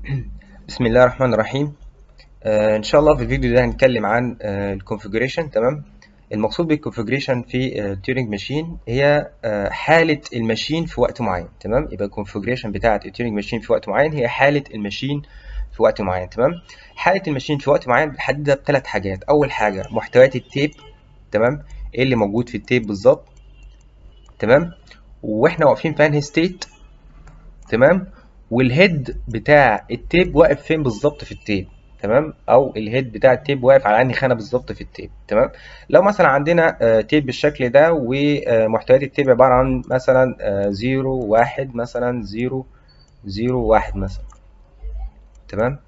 بسم الله الرحمن الرحيم آه ان شاء الله في الفيديو ده هنتكلم عن آه الكونفيجريشن تمام المقصود بالكونفيجريشن في التيورينج ماشين هي آه حاله الماشين في وقت معين تمام يبقى الكونفيجريشن بتاعه التيورينج ماشين في وقت معين هي حاله الماشين في وقت معين تمام حاله الماشين في وقت معين بنحددها بثلاث حاجات اول حاجه محتويات التيب تمام ايه اللي موجود في التيب بالظبط تمام واحنا واقفين في انهي ستيت تمام والهيد بتاع التيب واقف فين بالظبط في التيب تمام او الهيد بتاع التيب واقف على انهي خانه بالظبط في التيب تمام لو مثلا عندنا تيب بالشكل ده ومحتويات التيب عباره عن مثلا 0 1 مثلا 0 0 1 مثلا تمام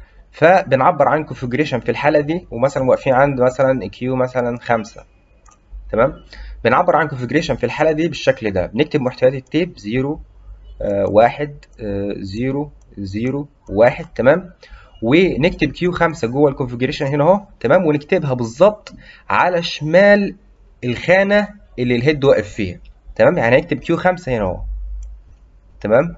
فبنعبر عن كونفيجريشن في الحاله دي ومثلا واقفين عند مثلا كيو مثلا 5 تمام بنعبر عن كونفيجريشن في الحاله دي بالشكل ده بنكتب محتويات التيب 0 واحد زيرو زيرو واحد تمام ونكتب كيو خمسة جوه الكونفجريشن هنا اهو تمام ونكتبها بالظبط على شمال الخانة اللي الهيد واقف فيها تمام يعني هنكتب كيو خمسة هنا اهو تمام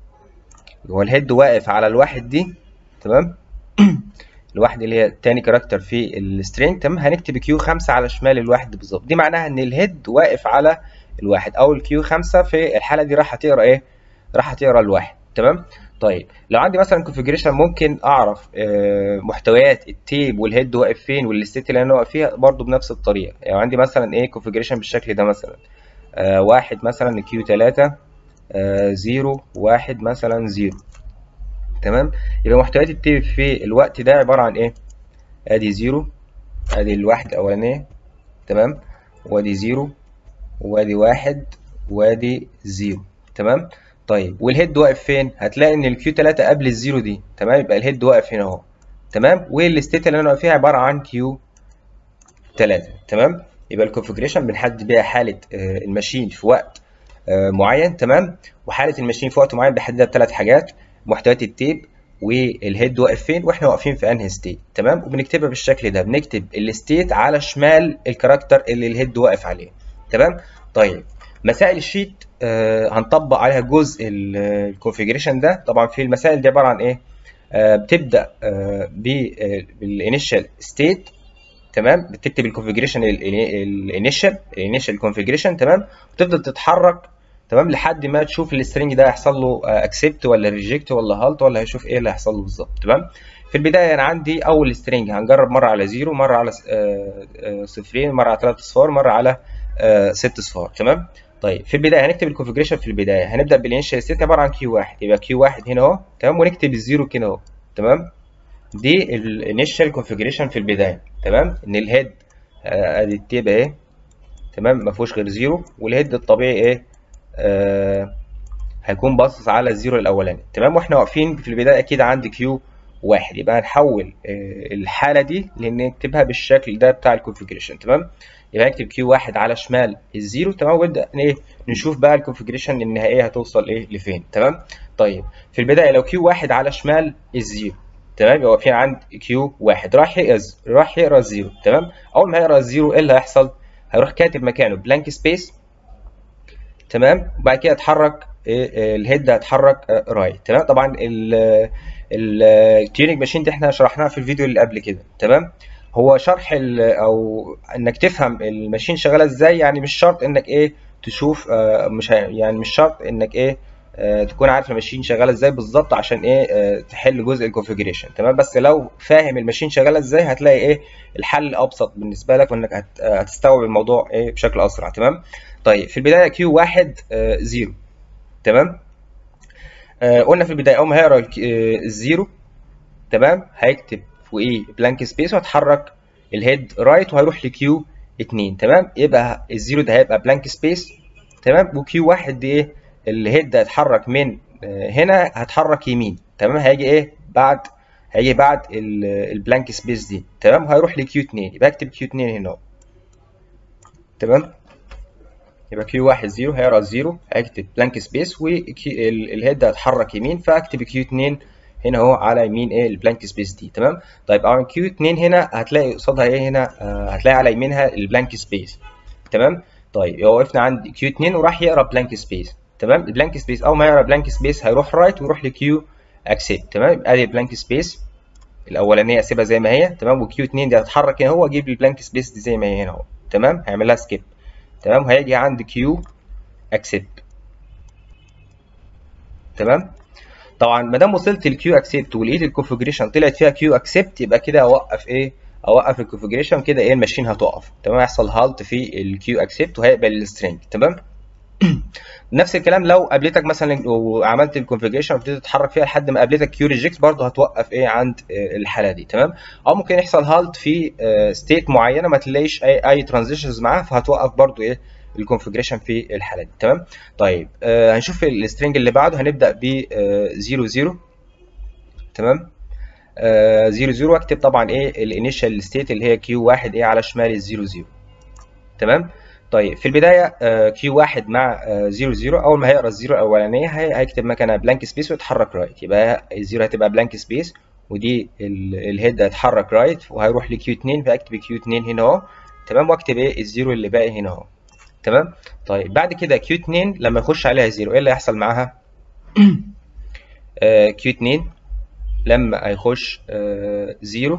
هو الهيد واقف على الواحد دي تمام الواحد اللي هي تاني كاركتر في السترينج تمام هنكتب كيو خمسة على شمال الواحد بالظبط دي معناها ان الهيد واقف على الواحد او الكيو خمسة في الحالة دي راح تقرا ايه راح تقرا الواحد تمام طيب لو عندي مثلا كونفيجريشن ممكن اعرف محتويات التيب والهيد واقف فين والستيت اللي انا واقف فيها برضو بنفس الطريقه يعني عندي مثلا ايه كونفيجريشن بالشكل ده مثلا آه واحد مثلا كيو 3 آه زيرو واحد مثلا زيرو تمام يبقى محتويات التيب في الوقت ده عباره عن ايه ادي زيرو ادي الواحد الاولانيه تمام وادي زيرو وادي واحد وادي زيرو تمام طيب والهيد واقف فين هتلاقي ان الكيو 3 قبل الزيرو دي تمام يبقى الهيد واقف هنا اهو تمام والستيت اللي انا واقف فيها عباره عن كيو 3 تمام يبقى الكونفجريشن بنحدد بيها حاله الماشين في وقت معين تمام وحاله الماشين في وقت معين بنحددها بثلاث حاجات محتويات التيب والهيد واقف فين واحنا واقفين في انهي ستيت تمام وبنكتبها بالشكل ده بنكتب الستيت على شمال الكاركتر اللي الهيد واقف عليه تمام طيب مسائل الشيت آه هنطبق عليها جزء الكونفيجريشن ده طبعا في المسائل دي عباره عن ايه آه بتبدا آه بالانيشال ستيت تمام بتكتب الكونفيجريشن الانيشال الانيشال كونفيجريشن تمام وتفضل تتحرك تمام لحد ما تشوف السترنج ده هيحصل له اكسبت ولا ريجكت ولا هالت ولا هيشوف ايه اللي هيحصل له بالظبط تمام في البدايه انا عندي اول سترنج هنجرب مره على زيرو مره على صفرين مره على ثلاث اصفار مره على ست اصفار تمام طيب في البدايه هنكتب الكونفجريشن في البدايه هنبدا بالانيشال ستيت عباره عن كيو واحد يبقى كيو واحد هنا اهو تمام ونكتب الزيرو كده اهو تمام دي الانيشال كونفجريشن في البدايه تمام ان الهيد ادي التيب اهي تمام ما فيهوش غير زيرو والهيد الطبيعي ايه آه هيكون باصص على الزيرو الاولاني تمام واحنا واقفين في البدايه اكيد عندي كيو واحد يبقى هنحول آه الحاله دي لان نكتبها بالشكل ده بتاع الكونفجريشن تمام يبقى هكتب كيو واحد على شمال الزيرو تمام ونبدا ايه نشوف بقى الكونفجريشن النهائيه هتوصل ايه لفين تمام طيب في البدايه لو كيو واحد على شمال الزيرو تمام يبقى واقفين عند كيو واحد راح يقرا راح يقرا الزيرو تمام اول ما يقرا الزيرو ايه اللي هيحصل هيروح كاتب مكانه بلانك سبيس تمام وبعد كده اتحرك إيه الهيد هيتحرك رايت تمام طبعا التيونينج ماشين دي احنا شرحناها في الفيديو اللي قبل كده تمام هو شرح او انك تفهم الماشين شغاله ازاي يعني مش شرط انك ايه تشوف آه مش يعني مش شرط انك ايه آه تكون عارف الماشين شغاله ازاي بالظبط عشان ايه آه تحل جزء الكونفيجريشن تمام بس لو فاهم الماشين شغاله ازاي هتلاقي ايه الحل ابسط بالنسبه لك وانك هت هتستوعب الموضوع ايه بشكل اسرع تمام طيب في البدايه كيو واحد زيرو تمام قلنا في البدايه اول ما هيقرا الزيرو تمام هيكتب فوقيه بلانك سبيس وهتحرك الهيد رايت وهيروح لكيو 2 تمام يبقى الزيرو ده هيبقى بلانك سبيس تمام وكيو 1 دي ايه الهيد ده هيتحرك من هنا هتحرك يمين تمام هيجي ايه بعد هيجي بعد البلانك سبيس دي تمام هيروح لكيو 2 يبقى اكتب كيو 2 هنا تمام يبقى كيو 1 0 هيقرا الزيرو هيكتب بلانك سبيس والهيد ده هيتحرك يمين فاكتب كيو 2 هنا اهو على يمين ايه البلانك سبيس دي تمام طيب على كيو 2 هنا هتلاقي قصادها ايه هنا آه هتلاقي على يمينها البلانك سبيس تمام طيب هو وقفنا عند كيو 2 وراح يقرا بلانك سبيس تمام البلانك سبيس اول ما يقرا بلانك سبيس هيروح رايت ويروح لكيو اكسبت تمام ادي بلانك سبيس الاولانيه اسيبها زي ما هي تمام وكيو 2 دي هتتحرك هنا هو اجيب البلانك سبيس دي زي ما هي هنا اهو تمام هيعمل لها سكيب تمام وهيجي عند كيو اكسبت تمام طبعا ما دام وصلت للكيو اكسبت ولقيت الكونفجريشن طلعت فيها كيو اكسبت يبقى كده اوقف ايه اوقف الكونفجريشن كده ايه الماشين هتقف تمام هيحصل هالت في الكيو اكسبت وهيقبل السترنج تمام نفس الكلام لو قابلتك مثلا وعملت الكونفجريشن وابتديت تتحرك فيها لحد ما قابلتك كيو ريجكت برضه هتوقف ايه عند الحاله دي تمام او ممكن يحصل هالت في ستيت معينه ما تلاقيش اي اي ترانزيشنز معاها فهتوقف برضه ايه الكونفجريشن في الحاله دي تمام طيب آه هنشوف السترنج اللي بعده هنبدا ب 0 0 تمام 0 0 واكتب طبعا ايه الانيشال ستيت اللي هي كيو 1 ايه على شمال ال 0 0 تمام طيب في البدايه كيو 1 مع 0 0 اول ما هيقرا الزيرو الاولانيه هيكتب مكانها بلانك سبيس ويتحرك رايت يبقى الزيرو هتبقى بلانك سبيس ودي الهيد هيتحرك رايت وهيروح لكيو 2 فاكتب كيو 2 هنا اهو تمام واكتب ايه الزيرو اللي باقي هنا اهو تمام طيب بعد كده كيو 2 لما يخش عليها زيرو ايه اللي هيحصل معاها كيو 2 لما هيخش آه زيرو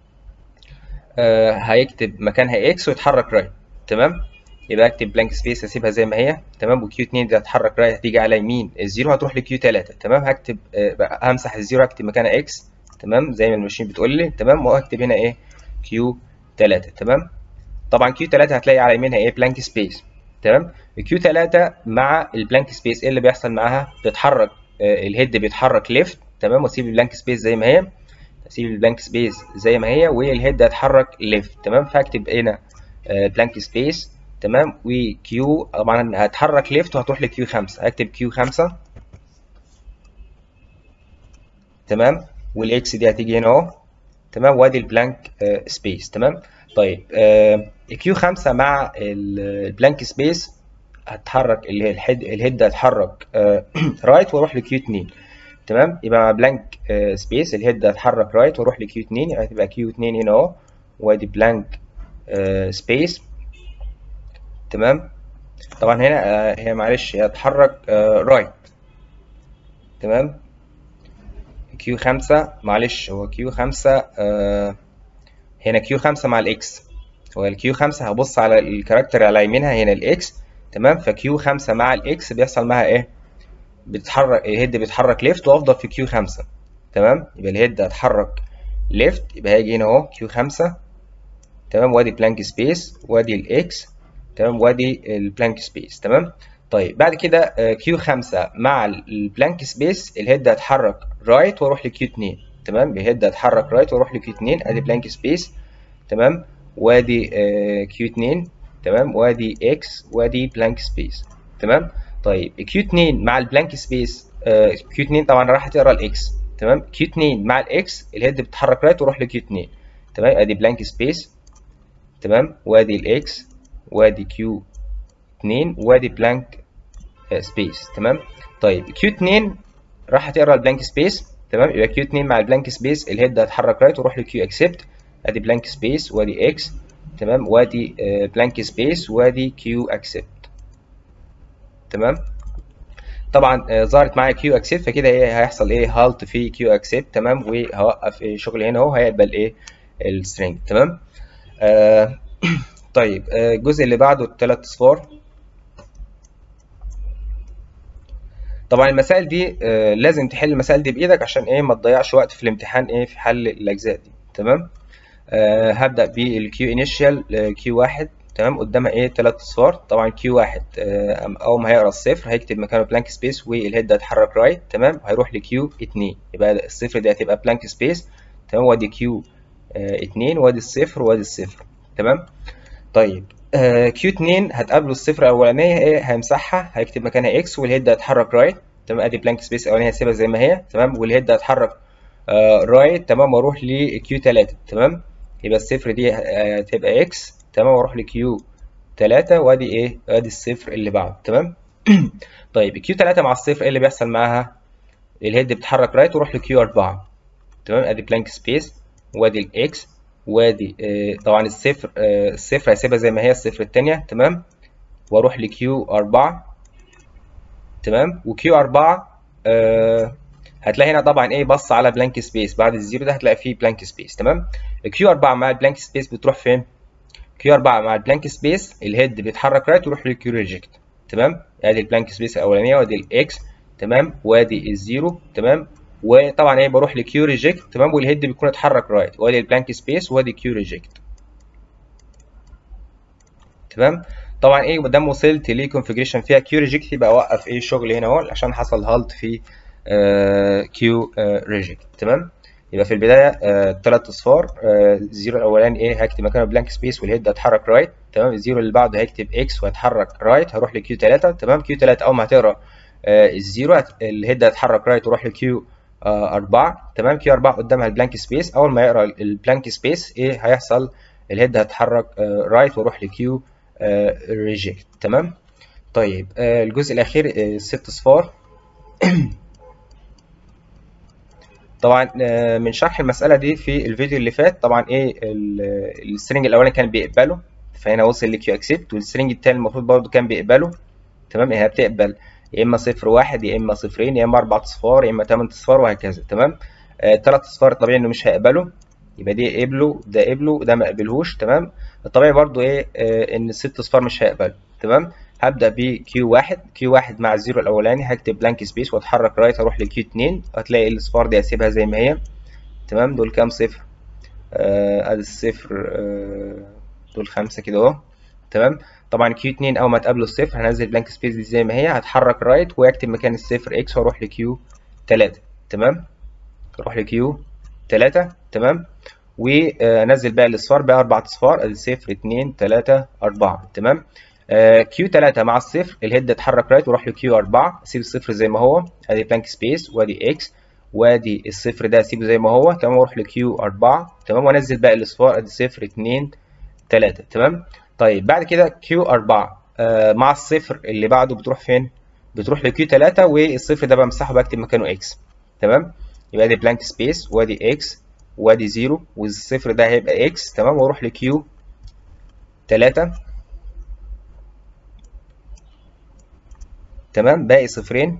آه هيكتب مكانها اكس ويتحرك رايت تمام يبقى اكتب بلانك سبيس اسيبها زي ما هي تمام وكيو 2 دي هتتحرك رايت هتيجي على يمين الزيرو هتروح لكيو 3 تمام هكتب آه همسح الزيرو هكتب مكانها اكس تمام زي ما الماشين بتقول لي تمام وهكتب هنا ايه كيو 3 تمام طبعا كيو 3 هتلاقي على يمينها ايه بلانك سبيس تمام الكيو 3 مع البلانك سبيس ايه اللي بيحصل معاها بتتحرك آه الهيد بيتحرك ليفت تمام واسيب البلانك سبيس زي ما هي اسيب البلانك سبيس زي ما هي والهيد هتحرك ليفت تمام فاكتب هنا آه بلانك سبيس تمام وكيو طبعا هتحرك ليفت وهتروح لكيو 5 هكتب كيو 5 تمام والاكس دي هتيجي هنا اهو تمام وادي البلانك آه سبيس تمام طيب كيو 5 مع البلانك سبيس هتحرك اللي هي الهيد الهيد هتحرك رايت واروح لكيو 2 تمام يبقى مع بلانك سبيس الهيد هتحرك رايت واروح لكيو 2 يبقى هتبقى كيو 2 هنا اهو وادي بلانك سبيس تمام طبعا هنا هي معلش هي هتحرك رايت تمام كيو 5 معلش هو كيو 5 هنا كيو 5 مع الاكس هو الكيو 5 هبص على الكاركتر على يمينها هنا الاكس تمام فكيو 5 مع الاكس بيحصل معاها ايه بتتحرك الهيد بيتحرك ليفت وافضل في كيو 5 تمام يبقى الهيد هتحرك ليفت يبقى هيجي هنا اهو كيو 5 تمام وادي بلانك سبيس وادي الاكس تمام وادي البلانك سبيس تمام طيب بعد كده كيو 5 مع البلانك سبيس الهيد هتحرك رايت واروح لكيو 2 تمام الهيد هتحرك رايت واروح لكيو 2 ادي بلانك سبيس تمام وادي كيو 2 تمام وادي اكس وادي بلانك سبيس تمام طيب كيو 2 مع البلانك سبيس كيو 2 طبعا راح تقرا الاكس تمام كيو 2 مع الاكس الهيد بتتحرك رايت وروح لكيو 2 تمام ادي بلانك سبيس تمام وادي الاكس وادي كيو 2 وادي بلانك سبيس تمام طيب كيو 2 راح تقرا البلانك سبيس تمام يبقى كيو 2 مع البلانك سبيس الهيد هتحرك رايت وروح لكيو اكسبت ادي بلانك سبيس وادي اكس تمام وادي بلانك سبيس وادي كيو اكسبت تمام طبعا ظهرت معايا كيو اكسبت فكده ايه هيحصل ايه هالت في كيو اكسبت تمام وهوقف إيه شغلي هنا اهو هيقبل ايه السترينج تمام آه طيب الجزء اللي بعده الثلاث اصفار طبعا المسائل دي آه لازم تحل المسائل دي بايدك عشان ايه ما تضيعش وقت في الامتحان ايه في حل الاجزاء دي تمام آه هبدا بالكيو انيشال كيو واحد تمام قدامها ايه ثلاث اصفار طبعا كيو واحد آه اول ما هيقرا الصفر هيكتب مكانه بلانك سبيس والهيد هيتحرك رايت تمام هيروح لكيو 2 يبقى الصفر دي هتبقى بلانك سبيس تمام وادي كيو 2 وادي الصفر وادي الصفر تمام طيب كيو 2 هتقابله الصفر الاولانيه ايه هيمسحها هيكتب مكانها اكس والهيد هيتحرك رايت تمام ادي بلانك سبيس الاولانيه هسيبها زي ما هي تمام والهيد هيتحرك آه رايت تمام واروح لكيو 3 تمام يبقى الصفر دي هتبقى اكس تمام واروح لكيو 3 وادي ايه ادي الصفر اللي بعده تمام طيب كيو 3 مع الصفر ايه اللي بيحصل معاها الهيد بتتحرك رايت وروح لكيو 4 تمام ادي بلانك سبيس وادي الاكس وادي آه طبعا الصفر آه الصفر هسيبها زي ما هي الصفر الثانيه تمام واروح لكيو 4 تمام وكيو 4 آه هتلاقي هنا طبعا ايه بص على بلانك سبيس بعد الزيرو ده هتلاقي فيه بلانك سبيس تمام الكيو 4 مع البلانك سبيس بتروح فين كيو 4 مع البلانك سبيس الهيد بيتحرك رايت ويروح للكيو ريجكت تمام ادي البلانك سبيس الاولانيه وادي الاكس تمام وادي الزيرو تمام وطبعا ايه بروح لكيو ريجكت تمام والهيد بيكون اتحرك رايت وادي البلانك سبيس وادي كيو ريجكت تمام طبعا ايه ما دام وصلت لكونفجريشن فيها كيو ريجكت يبقى اوقف ايه الشغل هنا اهو عشان حصل هالت في آه كيو آه ريجكت تمام يبقى في البدايه ثلاث آه اصفار الزيرو الاولاني ايه هكتب مكانه بلانك سبيس والهيد هتحرك رايت تمام الزيرو اللي بعده هكتب اكس وهتحرك رايت هروح لكيو 3 تمام كيو 3 اول ما هتقرا الزيرو الهيد هتحرك رايت وروح لكيو 4 تمام كيو 4 قدامها البلانك سبيس اول ما يقرا البلانك سبيس ايه هيحصل الهيد هتحرك رايت واروح لكيو ريجكت تمام طيب الجزء الاخير الست اصفار طبعا من شرح المساله دي في الفيديو اللي فات طبعا ايه السترنج الاولاني كان بيقبله فهنا وصل لكيو اكسبت والسترنج التاني المفروض برضه كان بيقبله تمام هي بتقبل يا اما صفر واحد يا اما صفرين يا اما اربع اصفار يا اما ثمان اصفار وهكذا تمام الثلاث اصفار طبيعي انه مش هيقبله يبقى دي قبله ده قبله ده ما قبلهوش تمام الطبيعي برضو ايه آه ان الست اصفار مش هيقبل تمام هبدا بكيو واحد كيو واحد مع الزيرو الاولاني هكتب بلانك سبيس واتحرك رايت اروح لكيو اتنين هتلاقي الاصفار دي هسيبها زي ما هي تمام دول كام صفر آه ادي الصفر آه دول خمسة كده اهو تمام طبعا كيو اتنين اول ما تقابله الصفر هنزل بلانك سبيس دي زي ما هي هتحرك رايت واكتب مكان الصفر اكس واروح لكيو تلاتة تمام اروح لكيو تلاتة تمام ونزل بقى الاصفار بقى اربع اصفار ادي صفر اتنين تلاتة اربعة تمام آه كيو تلاتة مع الصفر الهيد اتحرك رايت واروح لكيو اربعة اسيب الصفر زي ما هو ادي بلانك سبيس وادي اكس وادي الصفر ده اسيبه زي ما هو تمام واروح لكيو اربعة تمام وانزل بقى الاصفار ادي صفر اتنين تلاتة تمام طيب بعد كده كيو اربعة آه مع الصفر اللي بعده بتروح فين؟ بتروح لكيو تلاتة والصفر ده بمسحه بكتب مكانه اكس تمام يبقى ادي بلانك سبيس وادي اكس وادي زيرو والصفر ده هيبقى اكس تمام واروح لكيو تلاتة تمام باقي صفرين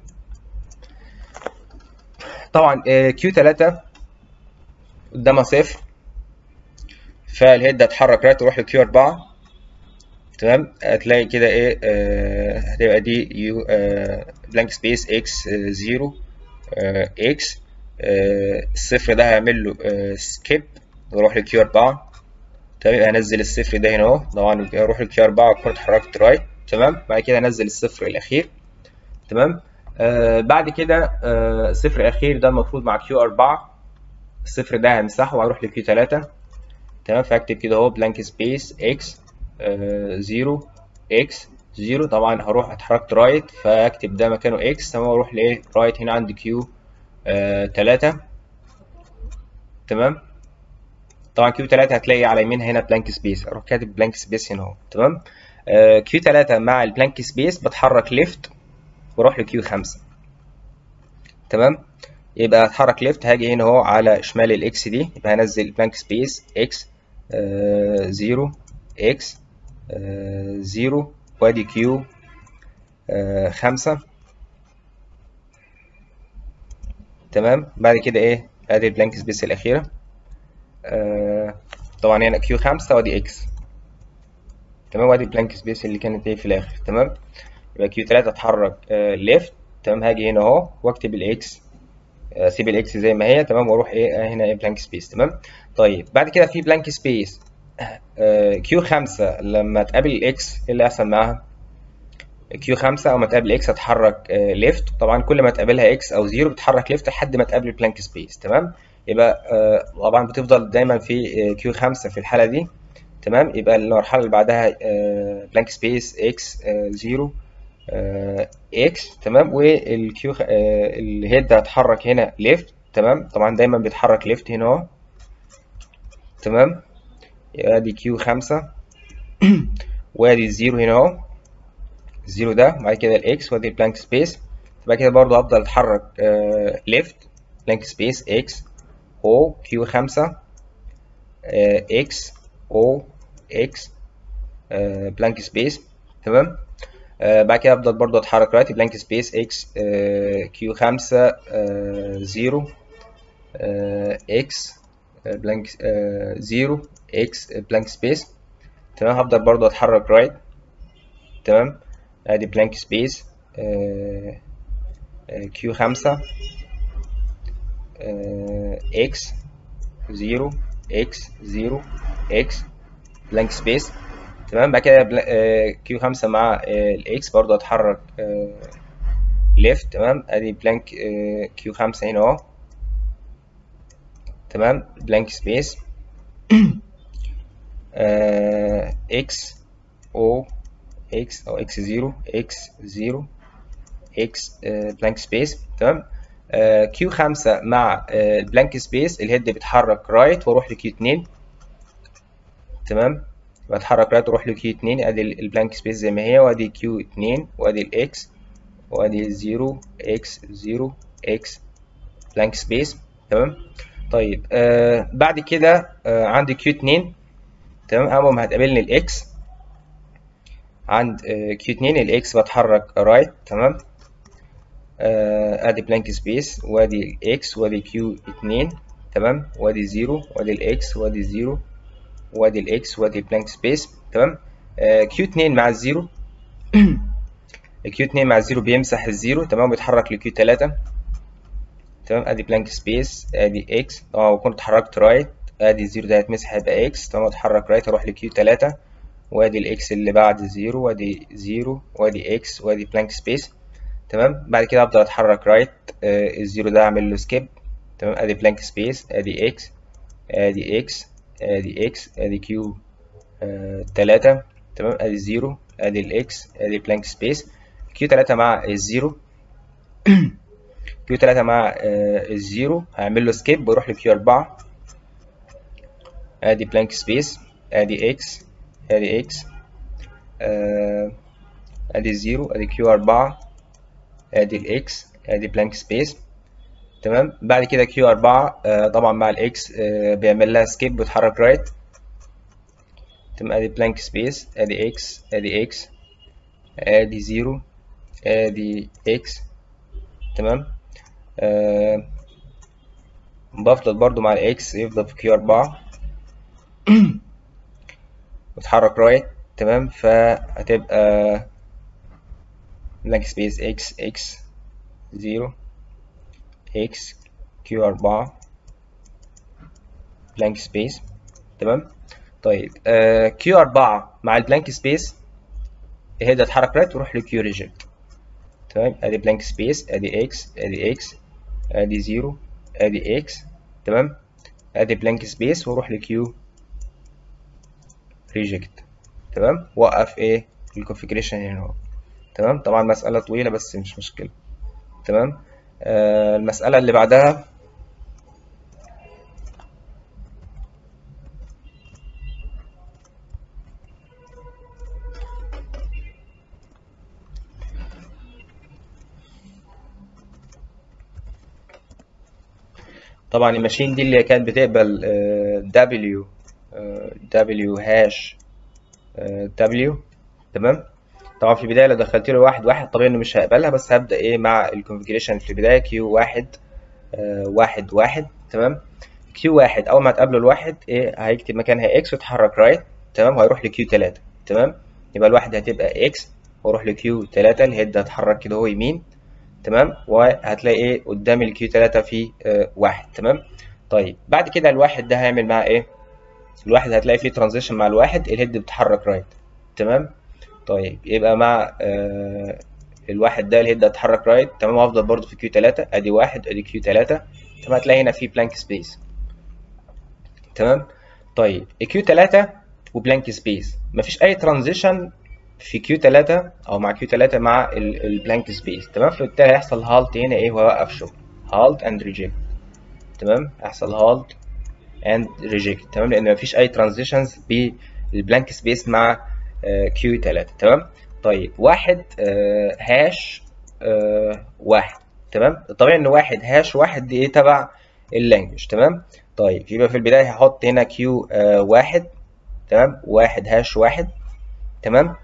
طبعا كيو تلاتة قدامها صفر فالهيد هتحرك رايت وروح لكيو أربعة تمام هتلاقي كده ايه آه هتبقى دي يو آه بلانك سبيس اكس آه زيرو آه اكس آه الصفر ده هعمل له آه سكيب واروح لكيو 4 تمام يبقى هنزل الصفر ده هنا اهو طبعا اروح لكيو 4 اكون اتحركت رايت تمام بعد كده انزل الصفر الاخير تمام آه بعد كده آه الصفر الاخير ده المفروض مع كيو 4 الصفر ده همسحه واروح لكيو 3 تمام فاكتب كده اهو بلانك سبيس اكس زيرو اكس زيرو طبعا هروح اتحركت رايت فاكتب ده مكانه اكس تمام واروح لايه رايت هنا عند كيو آه تلاتة تمام طبعا كيو تلاتة هتلاقي على يمينها هنا بلانك سبيس اروح كاتب بلانك سبيس هنا اهو تمام آه كيو تلاتة مع البلانك سبيس بتحرك ليفت واروح لكيو خمسة تمام يبقى هتحرك ليفت هاجي هنا اهو على شمال الاكس دي يبقى هنزل بلانك سبيس اكس آه زيرو اكس آه زيرو وادي كيو آه خمسة تمام بعد كده ايه ادي البلانك سبيس الاخيره آه طبعا هنا كيو 5 وادي اكس تمام وادي البلانك سبيس اللي كانت ايه في الاخر تمام يبقى كيو 3 اتحرك آه ليفت تمام هاجي هنا اهو واكتب الاكس اسيب آه الاكس زي ما هي تمام واروح ايه هنا ايه بلانك سبيس تمام طيب بعد كده في بلانك سبيس كيو 5 لما تقابل الاكس ايه اللي هيحصل معاها كيو 5 او ما تقابل اكس هتحرك ليفت طبعا كل ما تقابلها اكس او زيرو بتحرك ليفت لحد ما تقابل بلانك سبيس تمام يبقى طبعا بتفضل دايما في كيو 5 في الحاله دي تمام يبقى المرحله اللي بعدها بلانك سبيس اكس زيرو اكس تمام والكيو الهيد هتحرك هنا ليفت تمام طبعا دايما بيتحرك ليفت هنا اهو تمام ادي كيو 5 وادي الزيرو هنا اهو الزيرو ده بعد كده الاكس وادي بلانك سبيس بعد كده برضو افضل اتحرك ليفت بلانك سبيس اكس او كيو خمسة اكس او اكس بلانك سبيس تمام آه بعد كده ابدا برضو اتحرك رايت بلانك سبيس اكس كيو 5 0 اكس بلانك 0 اكس بلانك سبيس تمام هفضل برضو اتحرك رايت تمام ادي بلانك سبيس كيو 5 اكس 0 اكس 0 اكس بلانك سبيس تمام بعد كده كيو 5 مع الاكس برضو اتحرك ليفت تمام ادي بلانك كيو 5 هنا اهو تمام بلانك سبيس اكس او اكس او اكس 0 اكس 0 اكس بلانك سبيس تمام كيو 5 مع البلانك سبيس الهيد بيتحرك رايت واروح لكيو 2 تمام بتحرك رايت واروح لكيو 2 ادي البلانك سبيس زي ما هي وادي كيو 2 وادي الاكس وادي 0 اكس 0 اكس بلانك سبيس تمام طيب آه بعد كده آه عندي كيو 2 تمام اول ما هتقابلني الاكس عند آه كيو 2 الاكس بتحرك رايت تمام آه ادي بلانك سبيس وادي الاكس وادي كيو 2 تمام وادي 0 وادي الاكس وادي 0 وادي الاكس وادي بلانك سبيس تمام كيو 2 مع الزيرو الكيو 2 مع الزيرو بيمسح الزيرو تمام بيتحرك لكيو 3 تمام ادي بلانك سبيس ادي اكس اه وكنت اتحركت رايت ادي الزيرو ده هيتمسح هيبقى اكس تمام اتحرك رايت اروح لكيو 3 وادي الاكس اللي بعد زيرو وادي زيرو وادي اكس وادي بلانك سبيس تمام بعد كده ابدا اتحرك رايت آه الزيرو ده اعمل له سكيب تمام ادي بلانك سبيس ادي اكس ادي اكس ادي اكس ادي كيو آه تلاتة تمام ادي زيرو ادي الاكس ادي بلانك سبيس كيو تلاتة مع الزيرو كيو تلاتة مع آه الزيرو هعمل له سكيب واروح لكيو أربعة ادي بلانك سبيس ادي اكس ادي اكس آه ادي زيرو ادي كيو أربعة ادي الاكس ادي بلانك سبيس تمام بعد كده كيو أربعة آه طبعا مع الاكس آه بيعمل لها سكيب بيتحرك رايت تمام ادي بلانك سبيس ادي اكس ادي اكس ادي زيرو ادي اكس تمام آه بفضل برضو مع الاكس يفضل في كيو أربعة بتحرك رايت تمام فهتبقى بلانك سبيس اكس اكس زيرو اكس كيو أربعة بلانك سبيس تمام طيب آه كيو أربعة مع البلانك سبيس هي ده اتحرك رايت وروح لكيو ريجكت تمام ادي بلانك سبيس ادي اكس ادي اكس ادي زيرو ادي اكس تمام ادي بلانك سبيس واروح لكيو ريجكت تمام وقف ايه الكونفيجريشن هنا اهو تمام طبعا مسألة طويلة بس مش مشكلة تمام آه المسألة اللي بعدها طبعا الماشين دي اللي كانت بتقبل W W هاش W تمام طبعا في البدايه لو دخلت له واحد واحد طبيعي انه مش هقبلها بس هبدا ايه مع الكونفجريشن في البدايه كيو واحد آه واحد واحد تمام كيو واحد اول ما تقابله الواحد ايه هيكتب مكانها اكس ويتحرك رايت تمام وهيروح لكيو تلاتة تمام يبقى الواحد هتبقى اكس واروح لكيو تلاتة الهيد هتحرك كده هو يمين تمام وهتلاقي ايه قدام الكيو تلاتة في آه واحد تمام طيب بعد كده الواحد ده هيعمل معاه ايه الواحد هتلاقي فيه ترانزيشن مع الواحد الهيد بتتحرك رايت تمام طيب يبقى مع آه الواحد ده الهيد هتحرك رايت تمام هفضل برضو في كيو 3 ادي واحد ادي كيو 3 تمام هتلاقي هنا في بلانك سبيس تمام طيب كيو 3 وبلانك سبيس مفيش اي ترانزيشن في كيو 3 او مع كيو 3 مع البلانك سبيس تمام فبالتالي هيحصل هالت هنا ايه وهوقف شغل هالت اند ريجكت تمام هيحصل هالت اند ريجكت تمام لان مفيش اي ترانزيشنز بالبلانك سبيس مع كيو 3 تمام طيب واحد آه هاش آه واحد تمام طبيعي ان واحد هاش واحد دي ايه تبع اللانجوج تمام طيب يبقى في البدايه هحط هنا كيو آه واحد تمام واحد هاش واحد تمام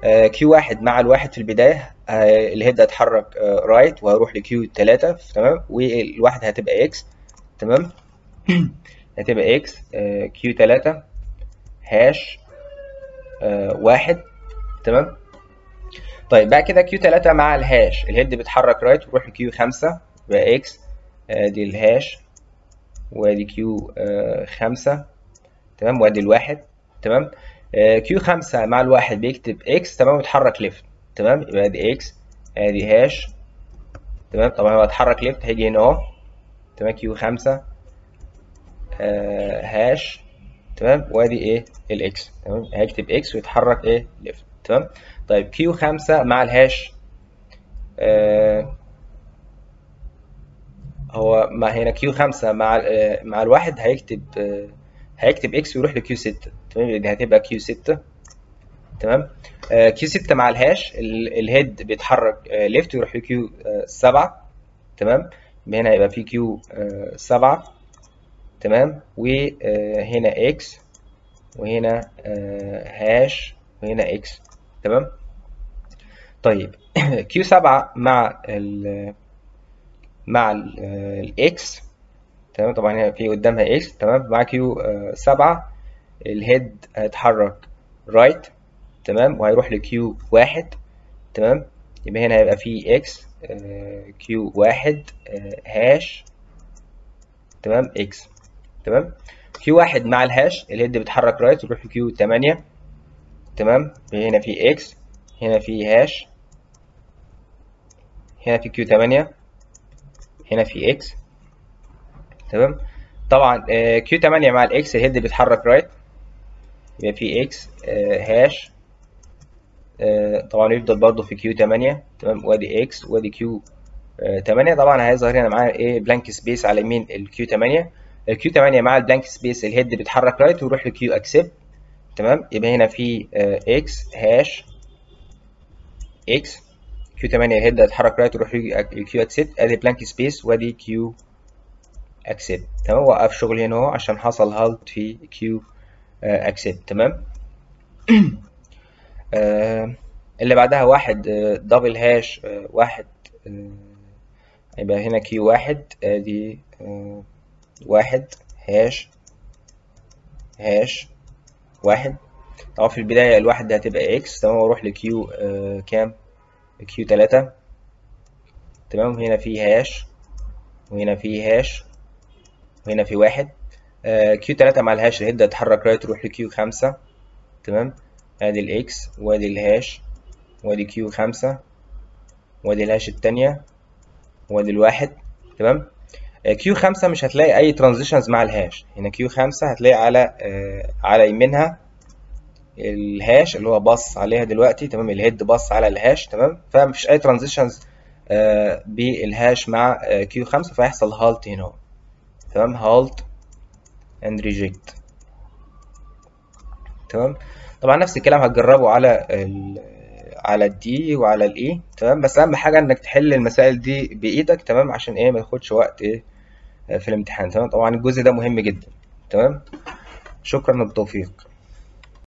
كيو واحد مع الواحد في البدايه آه، الهيد هيتحرك رايت وهيروح لكيو 3 تمام والواحد هتبقى اكس تمام هتبقى اكس كيو 3 هاش آه، واحد تمام طيب بعد كده كيو 3 مع الهاش الهيد بيتحرك رايت ويروح لكيو 5 يبقى اكس ادي الهاش وادي كيو 5 تمام وادي الواحد تمام كيو 5 مع الواحد بيكتب اكس تمام ويتحرك ليفت تمام يبقى ادي اكس ادي هاش تمام طبعا هو اتحرك ليفت هيجي هنا اهو تمام كيو 5 هاش تمام وادي ايه الاكس تمام هيكتب اكس ويتحرك ايه ليفت تمام طيب كيو 5 مع الهاش آه هو مع هنا كيو 5 مع آه مع الواحد هيكتب آه هيكتب اكس ويروح لكيو 6 تمام دي هتبقى كيو 6 تمام آه كيو 6 مع الهاش ال- الهيد بيتحرك آه ليفت ويروح لكيو 7 تمام هنا هيبقى في كيو 7 تمام وهنا اكس وهنا هاش وهنا اكس تمام طيب كيو 7 مع ال مع الاكس تمام طبعا هنا في قدامها اكس تمام مع كيو 7 الهيد هيتحرك رايت تمام وهيروح لكيو 1 تمام يبقى هنا هيبقى في اكس كيو 1 هاش تمام اكس تمام كيو 1 مع الهاش الهيد بيتحرك رايت ويروح لكيو 8 تمام هنا في اكس هنا في هاش هنا في كيو 8 هنا في اكس تمام طبعا كيو 8 مع الاكس الهيد بيتحرك رايت يبقى في اكس هاش طبعا يفضل برضه في كيو 8 تمام وادي اكس وادي كيو 8 طبعا هيظهر هنا معانا ايه بلانك سبيس على يمين الكيو 8 الكيو 8 مع البلانك سبيس الهيد بيتحرك رايت ويروح لكيو اكسبت تمام يبقى هنا في اكس هاش اكس كيو 8 الهيد هيتحرك رايت ويروح لكيو اكسبت ادي بلانك سبيس وادي كيو اكسبت تمام وقف شغل هنا اهو عشان حصل هالت في كيو اكسبت تمام آه اللي بعدها واحد دبل هاش واحد يبقى هنا كيو واحد ادي واحد هاش هاش واحد طبعا في البداية الواحد ده هتبقى اكس تمام واروح لكيو آه كام كيو تلاتة تمام هنا في هاش وهنا في هاش وهنا في واحد آه كيو تلاتة مع الهاش الهيد هتحرك رايت تروح لكيو خمسة تمام ادي الاكس وادي الهاش وادي كيو خمسة وادي الهاش التانية وادي الواحد تمام كيو خمسة مش هتلاقي أي ترانزيشنز مع الهاش هنا كيو خمسة هتلاقي على آه على يمينها الهاش اللي هو باص عليها دلوقتي تمام الهيد باص على الهاش تمام فمفيش أي ترانزيشنز آه بالهاش مع آه كيو خمسة فيحصل هالت هنا تمام هالت اند ريجكت تمام طبعا نفس الكلام هتجربه على ال على الدي وعلى الاي تمام بس اهم حاجه انك تحل المسائل دي بايدك تمام عشان ايه ما تاخدش وقت ايه في الامتحان تمام طبعا الجزء ده مهم جدا تمام شكرا بالتوفيق